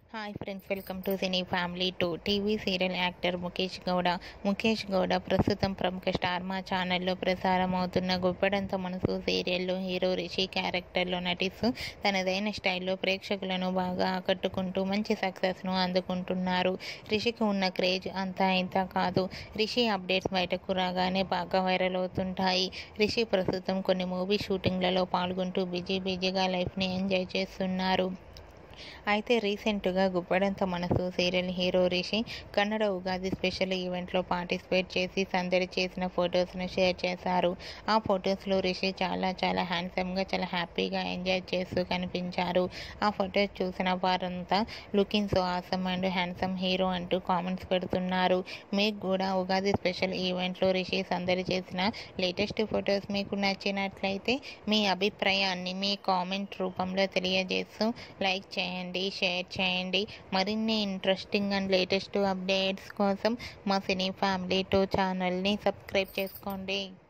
hi friends welcome to cine family two TV serial actor Mukesh Gowda Mukesh Gowda ప్రస్తుతం ప్రముఖ star మా ఛానల్లో ప్రసారం అవుతున్న గుప్పెడంత మనసు సీరియల్లో హీరో రిషి క్యారెక్టర్లో నటిస్తూ తనదైన స్టైల్లో ప్రేక్షకులను బాగా ఆకట్టుకుంటూ మంచి సక్సెస్ను అందుకుంటున్నారు రిషికి ఉన్న క్రేజ్ అంతా ఇంత కాదు రిషి అప్డేట్స్ బయటకు రాగానే బాగా వైరల్ అవుతుంటాయి రిషి ప్రస్తుతం కొన్ని మూవీ షూటింగ్లలో పాల్గొంటూ బిజీ బిజీగా లైఫ్ని ఎంజాయ్ చేస్తున్నారు అయితే రీసెంట్గా Guppedantha Manasu serial hero Rishi Kannada Ugadi special ఈవెంట్లో పార్టిసిపేట్ చేసి సందడి చేసిన ఫొటోస్ను షేర్ చేశారు ఆ ఫొటోస్లో రిషి చాలా చాలా హ్యాండ్సమ్గా చాలా హ్యాపీగా ఎంజాయ్ చేస్తూ కనిపించారు ఆ ఫొటోస్ చూసిన వారంతా looking so awesome and handsome hero అంటూ కామెంట్స్ పెడుతున్నారు మీకు కూడా ఉగాది స్పెషల్ ఈవెంట్లో రిషి సందడి చేసిన లేటెస్ట్ ఫొటోస్ మీకు నచ్చినట్లయితే మీ అభిప్రాయాన్ని మీ కామెంట్ రూపంలో తెలియజేస్తూ లైక్ చేయండి షేర్ చేయండి మరిన్ని ఇంట్రెస్టింగ్ అండ్ లేటెస్ట్ అప్డేట్స్ కోసం మా సినీ ఫ్యామిలీ టూ ఛానల్ని సబ్స్క్రైబ్ చేసుకోండి